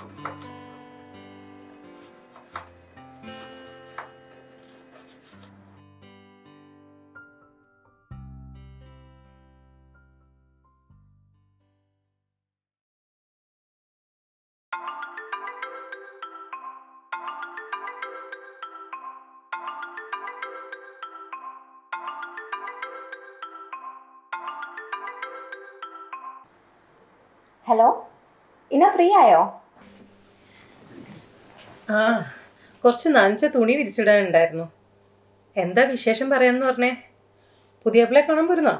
Hello ഇന്ന free ആയോ ആ കുറച്ച് നനച്ച തുണി വിരിച്ചിടാനുണ്ടായിരുന്നു എന്താ വിശേഷം പറയാന്ന് പറഞ്ഞേ പുതിയ പിള്ളെ കാണാൻ പോരുന്നോ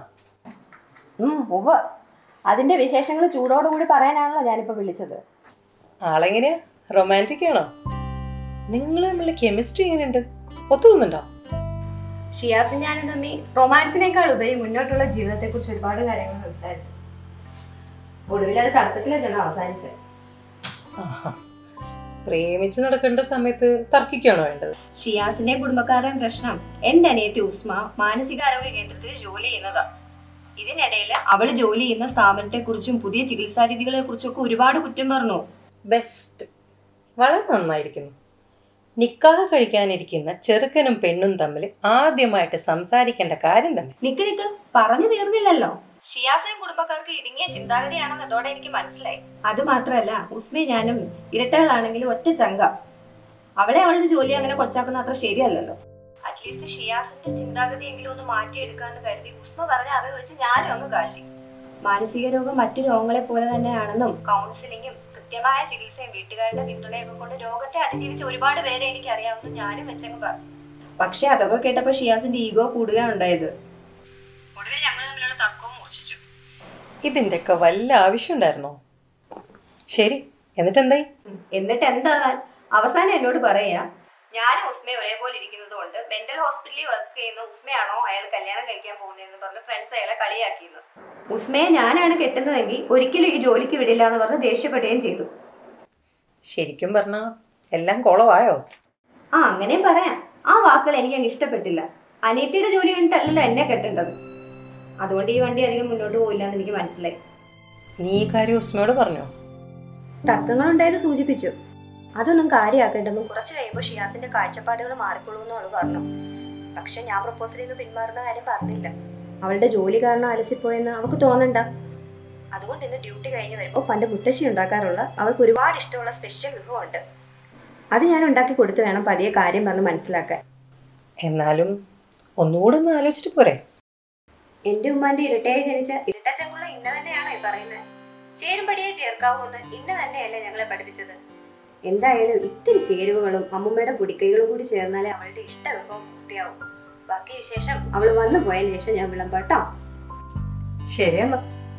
ഉം, ഉവ്വ് അതിന്റെ വിശേഷങ്ങൾ ചൂടോടുകൂടി പറയാനാണല്ലോ ഞാനിപ്പോ വിളിച്ചത് ആളെങ്ങനെയാ റൊമാൻറ്റിക് ആണോ നിങ്ങൾ തമ്മിലുള്ള കെമിസ്ട്രി എങ്ങനെയുണ്ട് ഒത്തുപോകുന്നുണ്ടോ ഷിയാസും ഞാനും തമ്മിൽ റൊമാൻസിനേക്കാൾ ഉപരി മുന്നോട്ടുള്ള ജീവിതത്തെ കുറിച്ച് ഒരുപാട് കാര്യങ്ങൾ സംസാരിച്ചു ഒടുവിൽ അത് തർക്കത്തിലാണ് ചെന്ന് അവസാനിച്ചത് ആഹാ. പ്രേമിച്ച് നടക്കേണ്ട സമയത്ത് തർക്കിക്കുകയാണോ വേണ്ടത് ഷിയാസിന്റെയും കുടുംബക്കാരുടെയും പ്രശ്നം എന്റെ അനിയത്തി ഉസ്മ മാനസികാരോഗ്യ കേന്ദ്രത്തിൽ ജോലി ചെയ്യുന്നതാ ഇതിനിടയിൽ അവള് ജോലി ചെയ്യുന്ന സ്ഥാപനത്തെ കുറിച്ചും പുതിയ ചികിത്സാ രീതികളെ കുറിച്ചും ഒക്കെ ഒരുപാട് കുറ്റം പറഞ്ഞു ബെസ്റ്റ് വളരെ നന്നായിരിക്കുന്നു നിക്കാഹ് കഴിക്കാനിരിക്കുന്ന ചെറുക്കനും പെണ്ണും തമ്മിൽ ആദ്യമായിട്ട് സംസാരിക്കേണ്ട കാര്യം തന്നെ നിക്ക് നിക്ക് പറഞ്ഞു തീർന്നില്ലല്ലോ ഷിയാസിനും കുടുംബക്കാർക്ക് ഇടുങ്ങിയ ചിന്താഗതിയാണെന്ന് അതോടെ എനിക്ക് മനസ്സിലായി അത് മാത്രമല്ല ഉസ്മി ഞാനും ഇരട്ടകളാണെങ്കിലും ഒറ്റ ചങ്ക അവളെ അവളുടെ ജോലി അങ്ങനെ കൊച്ചാക്കുന്ന അത്ര ശരിയല്ലല്ലോ അറ്റ്ലീസ്റ്റ് ഷിയാസിന്റെ ചിന്താഗതിയെങ്കിലും ഒന്ന് മാറ്റിയെടുക്കാന്ന് കരുതി ഉസ്മ പറഞ്ഞ അറിവ് വെച്ച് ഞാനും അങ്ങ് കാശി മാനസിക രോഗം മറ്റു രോഗങ്ങളെ പോലെ തന്നെയാണെന്നും കൗൺസിലിങ്ങും കൃത്യമായ ചികിത്സയും വീട്ടുകാരുടെ പിന്തുണയൊക്കെ കൊണ്ട് രോഗത്തെ അതിജീവിച്ച ഒരുപാട് പേരെ എനിക്ക് അറിയാവുന്ന ഞാനും വെച്ചങ്ങ് പറഞ്ഞു പക്ഷെ അതൊക്കെ കേട്ടപ്പോ ഷിയാസിന്റെ ഈഗോ കൂടുകയാണ് ഉണ്ടായത് ഒടുവിൽ ഞങ്ങൾ തമ്മിലുള്ള തർക്കവും മൂർച്ഛിച്ചു ഇതിൻ്റെയൊക്കെ വല്ല ആവശ്യമുണ്ടായിരുന്നോ ശരി എന്നിട്ട് എന്തായി എന്നിട്ട് എന്താകാൻ അവസാനം എന്നോട് പറയാ ഞാനും ഉസ്മയും ഒരേപോലെ ഇരിക്കുന്നത് കൊണ്ട് മെന്റൽ ഹോസ്പിറ്റലിൽ വർക്ക് ചെയ്യുന്ന ഉസ്മയാണോ അയാൾ കല്യാണം കഴിക്കാൻ പോകുന്നതെന്ന് പറഞ്ഞ് ഫ്രണ്ട്സ് അയാളെ കളിയാക്കിയിരുന്നു ഉസ്മയെ ഞാനാണ് കെട്ടുന്നതെങ്കിൽ ഒരിക്കലും ഈ ജോലിക്ക് വിടില്ല എന്ന് പറഞ്ഞ് ദേഷ്യപ്പെടുകയും ചെയ്തു ശരിക്കും പറഞ്ഞാൽ എല്ലാം കുളമായോ ആ അങ്ങനെയും പറയാം ആ വാക്കുകൾ എനിക്ക് അങ്ങ് ഇഷ്ടപ്പെട്ടില്ല അനിയത്തിയുടെ ജോലി കണ്ടിട്ടല്ലല്ലോ എന്നെ കെട്ടേണ്ടത് അതുകൊണ്ട് ഈ വണ്ടി അധികം മുന്നോട്ട് പോയില്ല എന്ന് എനിക്ക് മനസ്സിലായി നീ ഈ കാര്യം ഉസ്മയോട് പറഞ്ഞോ തർക്കങ്ങളുണ്ടായത് സൂചിപ്പിച്ചു അതൊന്നും കാര്യമാക്കേണ്ടെന്നും കുറച്ച് കഴിയുമ്പോൾ ഷിയാസിന്റെ കാഴ്ചപ്പാടുകൾ മാറിക്കൊള്ളുമെന്നും അവൾ പറഞ്ഞു പക്ഷെ ഞാൻ പ്രപ്പോസലിൽ നിന്ന് പിന്മാറുന്ന കാര്യം പറഞ്ഞില്ല അവളുടെ ജോലി കാരണം അലസിപ്പോയെന്ന് അവൾക്ക് തോന്നണ്ട അതുകൊണ്ട് ഇന്ന് ഡ്യൂട്ടി കഴിഞ്ഞ് വരുമ്പോൾ പണ്ട് മുത്തശ്ശി ഉണ്ടാക്കാറുള്ള അവൾക്ക് ഒരുപാട് ഇഷ്ടമുള്ള സ്പെഷ്യൽ വിഭവമുണ്ട് അത് ഞാൻ ഉണ്ടാക്കി കൊടുത്ത് വേണം പതിയെ കാര്യം പറഞ്ഞ് മനസ്സിലാക്കാൻ എന്നാലും ഒന്നുകൂടെ ഒന്ന് ആലോചിച്ചിട്ട് പോരെ എന്റെ ഉമ്മാന്റെ ഇരട്ടയായി ജനിച്ച ഇരട്ടച്ചങ്കുള്ള ഇന്ന തന്നെയാണോ ഈ പറയുന്നത് ചേരുംപടിയെ ചേർക്കാവൂന്ന് ഇന്ന തന്നെയല്ലേ ഞങ്ങളെ പഠിപ്പിച്ചത് എന്തായാലും ഇത്തിരി ചേരുവകളും അമ്മുമ്മയുടെ കുടിക്കൈകളും കൂടി ചേർന്നാലേ അവളുടെ ഇഷ്ട വിഭവം പൂർത്തിയാവും ബാക്കി വിശേഷം അവൾ വന്നു പോയതിനു ശേഷം ഞാൻ വിളമ്പാട്ടോ ശരിയെന്നാ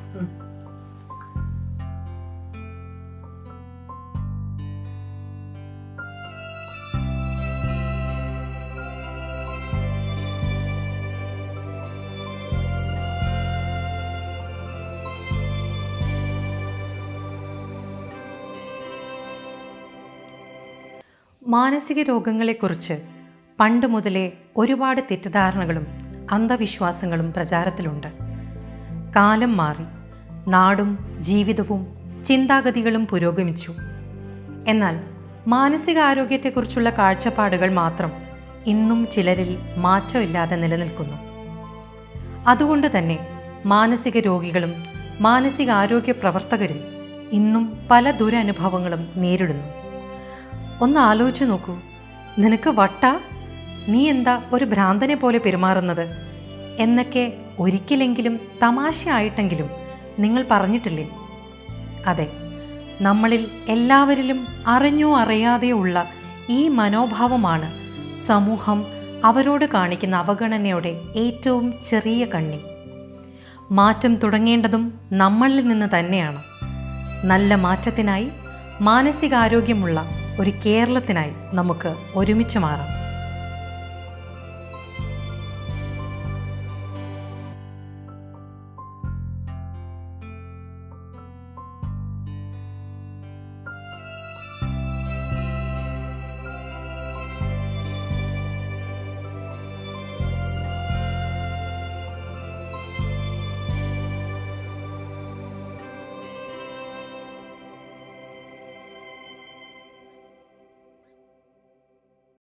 മാനസിക രോഗങ്ങളെക്കുറിച്ച് പണ്ട് മുതലേ ഒരുപാട് തെറ്റിദ്ധാരണകളും അന്ധവിശ്വാസങ്ങളും പ്രചാരത്തിലുണ്ട് കാലം മാറി നാടും ജീവിതവും ചിന്താഗതികളും പുരോഗമിച്ചു എന്നാൽ മാനസികാരോഗ്യത്തെക്കുറിച്ചുള്ള കാഴ്ചപ്പാടുകൾ മാത്രം ഇന്നും ചിലരിൽ മാറ്റമില്ലാതെ നിലനിൽക്കുന്നു അതുകൊണ്ട് തന്നെ മാനസിക രോഗികളും മാനസികാരോഗ്യ പ്രവർത്തകരും ഇന്നും പല ദുരനുഭവങ്ങളും നേരിടുന്നു ഒന്ന് ആലോചിച്ച് നോക്കൂ നിനക്ക് വട്ട നീ എന്താ ഒരു ഭ്രാന്തനെ പോലെ പെരുമാറുന്നത് എന്നൊക്കെ ഒരിക്കലെങ്കിലും തമാശയായിട്ടെങ്കിലും നിങ്ങൾ പറഞ്ഞിട്ടില്ലേ അതെ നമ്മളിൽ എല്ലാവരിലും അറിഞ്ഞോ അറിയാതെയോ ഉള്ള ഈ മനോഭാവമാണ് സമൂഹം അവരോട് കാണിക്കുന്ന അവഗണനയുടെ ഏറ്റവും ചെറിയ കണ്ണി മാറ്റം തുടങ്ങേണ്ടതും നമ്മളിൽ നിന്ന് തന്നെയാണ് നല്ല മാറ്റത്തിനായി മാനസികാരോഗ്യമുള്ള ഒരു കേരളത്തിനായി നമുക്ക് ഒരുമിച്ച് മാറാം